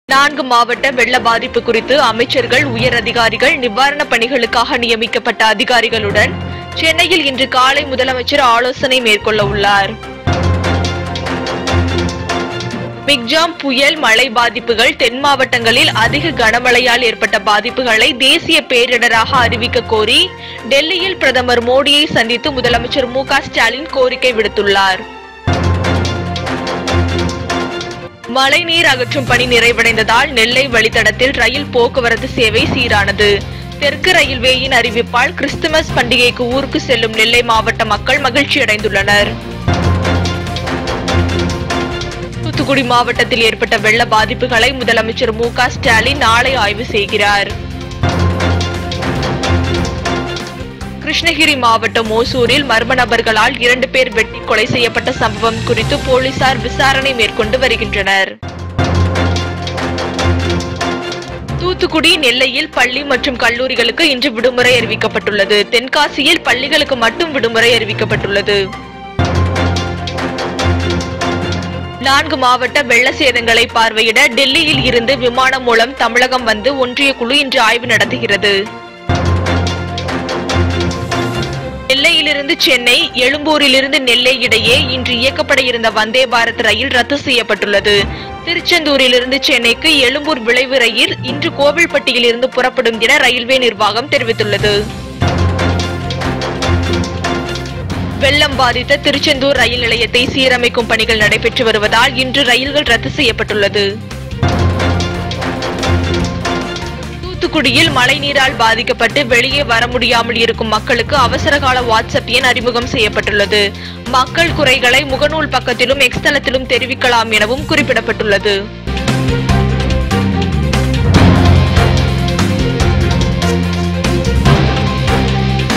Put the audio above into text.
நான்கு மாவட்ட வெள்ள பாதிப்பு குறித்து அமைச்சர்கள் உயர் அதிகாரிகள் நிவாரணப் பணிகளுக்காக நியமிக்கப்பட்ட அதிகாரிகளுடன் சென்னையில் இன்று காலை முதலமைச்சர் ஆலோசனை மேற்கொள்ள உள்ளார் மிக்ஜாம் புயல் மழை பாதிப்புகள் தென் மாவட்டங்களில் அதிக கனமழையால் ஏற்பட்ட பாதிப்புகளை தேசிய பேரிடராக அறிவிக்க கோரி டெல்லியில் பிரதமர் மோடியை சந்தித்து முதலமைச்சர் மு க ஸ்டாலின் கோரிக்கை விடுத்துள்ளார் மழைநீர் அகற்றும் பணி நிறைவடைந்ததால் நெல்லை வழித்தடத்தில் ரயில் போக்குவரத்து சேவை சீரானது தெற்கு ரயில்வேயின் அறிவிப்பால் கிறிஸ்துமஸ் பண்டிகைக்கு ஊருக்கு செல்லும் நெல்லை மாவட்ட மக்கள் மகிழ்ச்சியடைந்துள்ளனர் தூத்துக்குடி மாவட்டத்தில் ஏற்பட்ட வெள்ள பாதிப்புகளை முதலமைச்சர் மு க ஸ்டாலின் நாளை ஆய்வு செய்கிறார் கிருஷ்ணகிரி மாவட்டம் ஓசூரில் மர்ம நபர்களால் இரண்டு பேர் வெட்டி கொலை செய்யப்பட்ட சம்பவம் குறித்து போலீசார் விசாரணை மேற்கொண்டு வருகின்றனர் தூத்துக்குடி நெல்லையில் பள்ளி மற்றும் கல்லூரிகளுக்கு இன்று விடுமுறை அறிவிக்கப்பட்டுள்ளது தென்காசியில் பள்ளிகளுக்கு மட்டும் விடுமுறை அறிவிக்கப்பட்டுள்ளது நான்கு மாவட்ட வெள்ள சேதங்களை பார்வையிட டெல்லியில் இருந்து விமானம் மூலம் தமிழகம் வந்து ஒன்றிய குழு இன்று ஆய்வு நடத்துகிறது நெல்லையிலிருந்து சென்னை எழும்பூரிலிருந்து நெல்லை இடையே இன்று இயக்கப்பட இருந்த வந்தே பாரத் ரயில் ரத்து செய்யப்பட்டுள்ளது திருச்செந்தூரிலிருந்து சென்னைக்கு எழும்பூர் விளைவு ரயில் இன்று கோவில்பட்டியில் இருந்து புறப்படும் என ரயில்வே நிர்வாகம் தெரிவித்துள்ளது வெள்ளம் பாதித்த திருச்செந்தூர் ரயில் நிலையத்தை சீரமைக்கும் பணிகள் நடைபெற்று வருவதால் இன்று ரயில்கள் ரத்து செய்யப்பட்டுள்ளது தூத்துக்குடியில் மழைநீரால் பாதிக்கப்பட்டு வெளியே வர முடியாமல் இருக்கும் மக்களுக்கு அவசரகால வாட்ஸ்அப் எண் அறிமுகம் செய்யப்பட்டுள்ளது மக்கள் குறைகளை முகநூல் பக்கத்திலும் எக்ஸ் தளத்திலும் தெரிவிக்கலாம் எனவும் குறிப்பிடப்பட்டுள்ளது